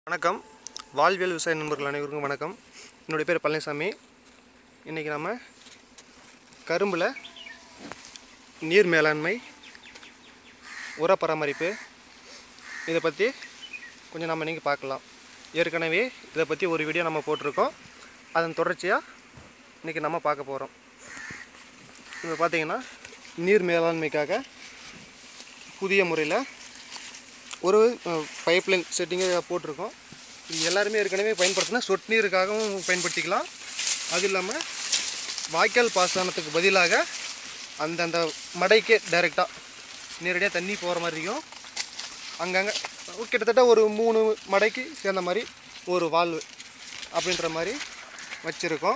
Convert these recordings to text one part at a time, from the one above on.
வணக்கம் வாழ்வியல் விவசாய நண்பர்கள் அனைவருக்கும் வணக்கம் என்னுடைய பேர் பழனிசாமி இன்றைக்கி நம்ம கரும்பில் நீர் மேலாண்மை உர பராமரிப்பு இதை பற்றி கொஞ்சம் நம்ம இன்றைக்கி பார்க்கலாம் ஏற்கனவே இதை பற்றி ஒரு வீடியோ நம்ம போட்டிருக்கோம் அதன் தொடர்ச்சியாக இன்றைக்கி நம்ம பார்க்க போகிறோம் இப்போ பார்த்தீங்கன்னா நீர் மேலாண்மைக்காக புதிய முறையில் ஒரு பைப்லைன் செட்டிங்கை போட்டிருக்கோம் இது எல்லாருமே ஏற்கனவே பயன்படுத்தினா சொட்டு நீருக்காகவும் பயன்படுத்திக்கலாம் அது இல்லாமல் வாய்க்கால் பாசனத்துக்கு பதிலாக அந்தந்த மடைக்கே டைரெக்டாக நேரடியாக தண்ணி போகிற மாதிரி இருக்கும் அங்கங்கே கிட்டத்தட்ட ஒரு மூணு மடைக்கு சேர்ந்த மாதிரி ஒரு வால்வு அப்படின்ற மாதிரி வச்சுருக்கோம்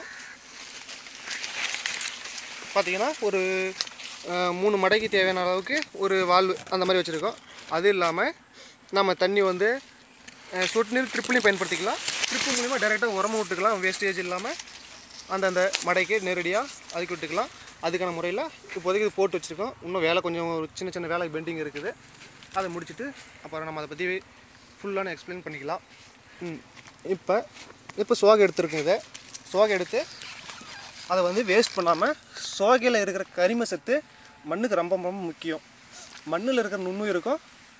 பார்த்தீங்கன்னா ஒரு அஹ், மூணு மடைக்கு தேவையான அளவுக்கு ஒரு வால்வு அந்த மாதிரி வச்சுருக்கோம் அது இல்லாமல் நம்ம தண்ணி வந்து அஹ், சொட்டு நீர் ட்ரிப்லையும் பயன்படுத்திக்கலாம் ட்ரிப்பு மூலிமா டைரெக்டாக உரமும் விட்டுக்கலாம் வேஸ்டேஜ் இல்லாமல் அந்தந்த மடைக்கு நேரடியாக அதுக்கு விட்டுக்கலாம் அதுக்கான முறையில் இப்போதைக்கு இது போட்டு வச்சுருக்கோம் இன்னும் வேலை கொஞ்சம் ஒரு சின்ன சின்ன வேலை பெண்டிங் இருக்குது அதை முடிச்சுட்டு அப்புறம் நம்ம அதை பற்றி ஃபுல்லான எக்ஸ்பிளைன் பண்ணிக்கலாம் ம் இப்போ இப்போ சோகை எடுத்துருக்கோம் இதை சோகை எடுத்து அதை வந்து வேஸ்ட் பண்ணாமல் சோகையில் இருக்கிற கரிம சத்து மண்ணுக்கு ரொம்ப ரொம்ப முக்கியம் மண்ணில் இருக்கிற நுண்ணுயிருக்கும்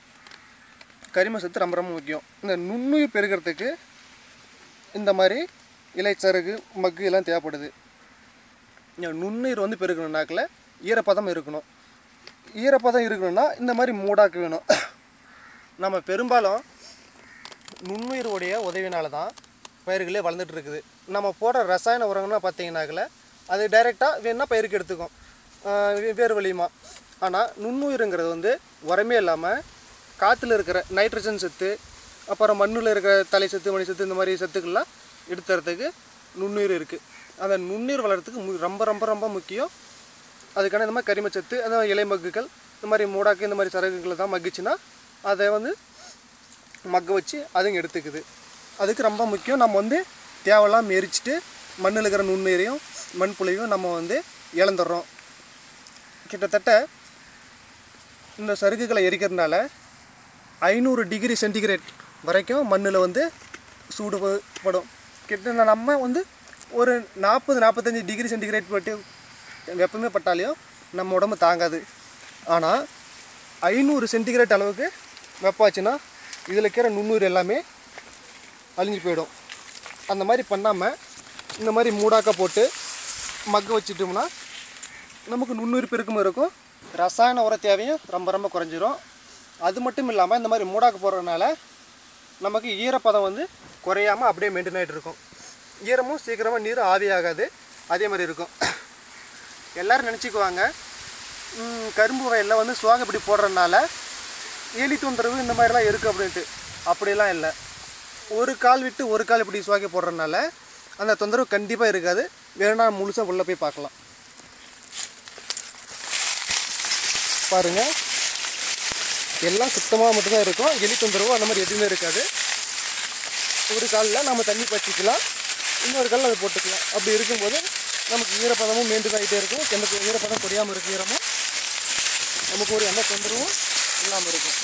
கரிம சத்து ரொம்ப ரொம்ப முக்கியம் இந்த நுண்ணுயிர் பெருகிறதுக்கு இந்த மாதிரி இலைச்சருகு மக்கு எல்லாம் தேவைப்படுது இந்த நுண்ணுயிர் வந்து பெருகணுன்னாக்கில் ஈரப்பதம் இருக்கணும் ஈரப்பதம் இருக்கணும்னா இந்த மாதிரி மூடாக்கு வேணும் நம்ம பெரும்பாலும் நுண்ணுயிரோடைய உதவினால தான் பயிர்களே வளர்ந்துட்டு இருக்குது நம்ம போடுற ரசாயன உரங்கள்னா பார்த்தீங்கன்னாக்கல அது டைரெக்டாக வேணால் பயிருக்கு எடுத்துக்கும் ஆஹ் வே- வேறு வழியுமா ஆனால் நுண்ணுயிர்ங்கிறது வந்து உரமே இல்லாமல் காற்றுல இருக்கிற நைட்ரஜன் சத்து அப்புறம் மண்ணில் இருக்கிற தலை சத்து மணி சத்து இந்த மாதிரி சத்துக்கள்லாம் எடுத்துறதுக்கு நுண்ணுயிர் இருக்குது அந்த நுண்ணுயிர் வளர்கிறதுக்கு மு- ரொம்ப ரொம்ப ரொம்ப முக்கியம் அதுக்கான இந்த மாதிரி கரிமச்சத்து அந்த மாதிரி இலை மக்குகள் இந்த மாதிரி மூடாக்கு இந்த மாதிரி சரகுகளை தான் மக்குச்சுன்னா அதை வந்து மக்க வச்சு அதுங்க எடுத்துக்குது அதுக்கு ரொம்ப முக்கியம் நம்ம வந்து தேவையெல்லாம் எரிச்சிட்டு மண்ணில் இருக்கிற நுண்ணுயிரையும் மண் புழையும் நம்ம வந்து இழந்துடுறோம் கிட்டத்தட்ட இந்த சருகுகளை எரிக்கிறதுனால ஐநூறு டிகிரி சென்டிகிரேட் வரைக்கும் மண்ணில் வந்து சூடு ப- படும் கிட்ட நம்ம வந்து ஒரு நாற்பது நாற்பத்தஞ்சு டிகிரி சென்டிகிரேட் பட்டு வெப்பமே பட்டாலையும் நம்ம உடம்பு தாங்காது ஆனால் ஐநூறு சென்டிகிரேட் அளவுக்கு வெப்பம் ஆச்சுன்னா இதில் இருக்கிற நுண்ணுயிர் எல்லாமே அழிஞ்சு போயிடும் அந்த மாதிரி பண்ணாமல் இந்த மாதிரி மூடாக்க போட்டு மக்க வச்சுட்டோம்னா நமக்கு நுண்ணுயிர் பெருக்கும் இருக்கும் ரசாயன உர தேவையும் ரொம்ப ரொம்ப குறைஞ்சிரும் அது மட்டும் இல்லாமல் இந்த மாதிரி மூடாக்க போடுறதுனால நமக்கு ஈரப்பதம் வந்து குறையாமல் அப்படியே மெயின்டைன் ஆகிட்டு இருக்கும் ஈரமும் சீக்கிரமாக நீர் ஆவியாகாது அதே மாதிரி இருக்கும் எல்லோரும் நினச்சிக்குவாங்க ம், கரும்பு வயலில் வந்து சோகை இப்படி போடுறதுனால எலி தொந்தரவு இந்த மாதிரிலாம் இருக்குது அப்படின்ட்டு அப்படிலாம் இல்லை ஒரு கால் விட்டு ஒரு கால் இப்படி சுவாக்கி போடுறதுனால அந்த தொந்தரவு கண்டிப்பாக இருக்காது வேணா முழுசாக உள்ளே போய் பார்க்கலாம் பாருங்க எல்லாம் சுத்தமாக மட்டும்தான் இருக்கும் எலி தொந்தரவு அந்த மாதிரி எதுவுமே இருக்காது ஒரு காலில் நம்ம தண்ணி பச்சிக்கலாம் இன்னொரு காலில் அதை போட்டுக்கலாம் அப்படி இருக்கும்போது நமக்கு ஈரப்பதமும் மெயின்டைன் ஆகிட்டே இருக்கும் எந்த ஈரப்பதம் குறையாமல் இருக்கு ஈரமும் நமக்கு ஒரு எந்த தொந்தரவும் இல்லாமல் இருக்கும்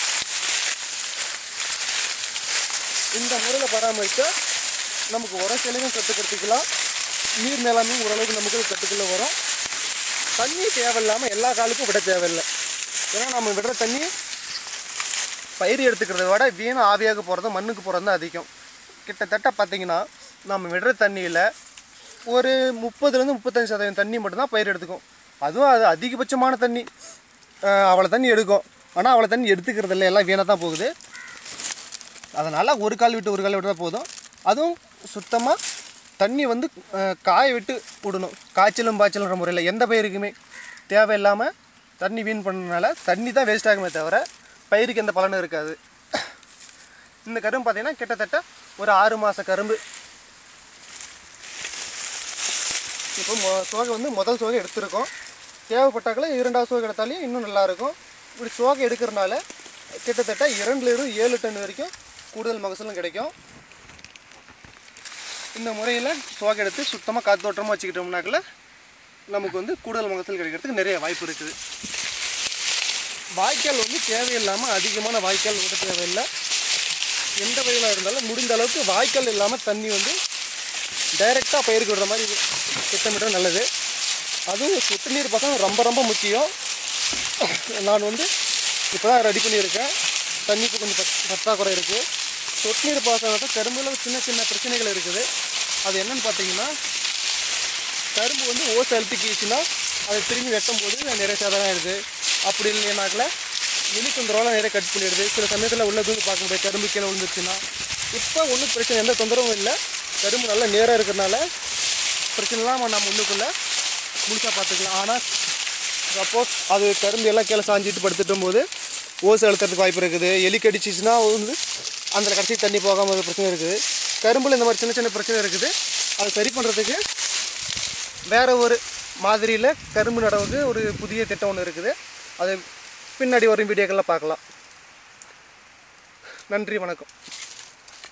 இந்த முறையில் பராமரித்தா நமக்கு உரச்சலையும் கட்டுப்படுத்திக்கலாம் நீர் மேலாண்மையும் ஓரளவுக்கு நமக்கு கட்டுக்குள்ளே வரும் தண்ணி தேவையில்லாமல் எல்லா காலுக்கும் விட தேவையில்லை ஏன்னா நம்ம விடுற தண்ணி பயிர் எடுத்துக்கிறத விட வீணாக ஆவியாக போகிறது மண்ணுக்கு போகிறது தான் அதிகம் கிட்டத்தட்ட பார்த்தீங்கன்னா நம்ம விடுற தண்ணியில் ஒரு முப்பதுலேருந்து முப்பத்தஞ்சு சதவீதம் தண்ணி மட்டும்தான் பயிர் எடுத்துக்கும் அதுவும் அது அதிகபட்சமான தண்ணி அஹ் அவ்வளோ தண்ணி எடுக்கும் ஆனால் அவ்வளோ தண்ணி எடுத்துக்கிறது இல்லை எல்லாம் வீணாக தான் போகுது அதனால் ஒரு கால் விட்டு ஒரு கால் விட்டு தான் போதும் அதுவும் சுத்தமாக தண்ணி வந்து அஹ், காய விட்டு விடணும் காய்ச்சலும் பாய்ச்சலுன்ற முறையில் எந்த பயிருக்குமே தேவையில்லாமல் தண்ணி வீண் பண்ணனால தண்ணி தான் வேஸ்ட் ஆகுமே தவிர பயிருக்கு எந்த பலனும் இருக்காது இந்த கரும்பு பார்த்தீங்கன்னா கிட்டத்தட்ட ஒரு ஆறு மாத கரும்பு இப்போ மொ சோகை வந்து முதல் சோகை எடுத்திருக்கோம் தேவைப்பட்டாக்கள இரண்டாவது சோகை எடுத்தாலையும் இன்னும் நல்லாயிருக்கும் இப்படி சோகை எடுக்கிறனால கிட்டத்தட்ட இரண்டுலேருந்து ஏழு டன் வரைக்கும் கூடுதல் மகசூலும் கிடைக்கும் இந்த முறையில் சோகை எடுத்து சுத்தமாக காத்தோட்டமாக வச்சுக்கிட்டோம்னாக்கில் நமக்கு வந்து கூடுதல் மகசூல் கிடைக்கிறதுக்கு நிறைய வாய்ப்பு இருக்குது வாய்க்கால் வந்து தேவையில்லாமல் அதிகமான வாய்க்கால் விட தேவையில்லை எந்த வயலாக இருந்தாலும் முடிந்த அளவுக்கு வாய்க்கால் இல்லாமல் தண்ணி வந்து டைரெக்டாக பயிருக்கு விடுற மாதிரி திட்டமிட்டா நல்லது அதுவும் சொட்டு நீர் பாசனம் ரொம்ப ரொம்ப முக்கியம் நான் வந்து இப்போ தான் ரெடி பண்ணியிருக்கேன் தண்ணி இப்போ கொஞ்சம் பத் பற்றாக்குறை இருக்குது சொட்டு நீர் பாசனத்தை கரும்புல சின்ன சின்ன பிரச்சனைகள் இருக்குது அது என்னன்னு பார்த்தீங்கன்னா கரும்பு வந்து ஓசை அழுத்திக்கிச்சுன்னா அதை திரும்பி வெட்டும் போது நிறைய சேதம் ஆயிடுது அப்படி இல்லைனாக்கில் எலி தொந்தரவெல்லாம் நிறைய கட் பண்ணிடுது சில சமயத்தில் உள்ள தூக்கி பார்க்க முடியாது கரும்பு கீழே விழுந்துச்சுன்னா இப்போ ஒன்றும் பிரச்சனை எந்த தொந்தரவும் இல்லை கரும்பு நல்லா நேராக இருக்கிறனால பிரச்சனை இல்லாமல் நம்ம முன்னுக்குள்ளே முழுசாக பார்த்துக்கலாம் ஆனால் சப்போஸ் அது கரும்பு எல்லாம் கீழே சாஞ்சிட்டு படுத்துட்டும் போது ஓசை அழுத்துறதுக்கு வாய்ப்பு இருக்குது எலி கடிச்சிச்சுன்னா வந்து அந்த கடைசி தண்ணி போகாமல் பிரச்சனை இருக்குது கரும்பில் இந்த மாதிரி சின்ன சின்ன பிரச்சனை இருக்குது அதை சரி பண்ணுறதுக்கு வேற ஒரு மாதிரியில் கரும்பு நடவுக்கு ஒரு புதிய திட்டம் ஒன்று இருக்குது அது பின்னாடி வரும் வீடியோக்களில் பார்க்கலாம் நன்றி வணக்கம்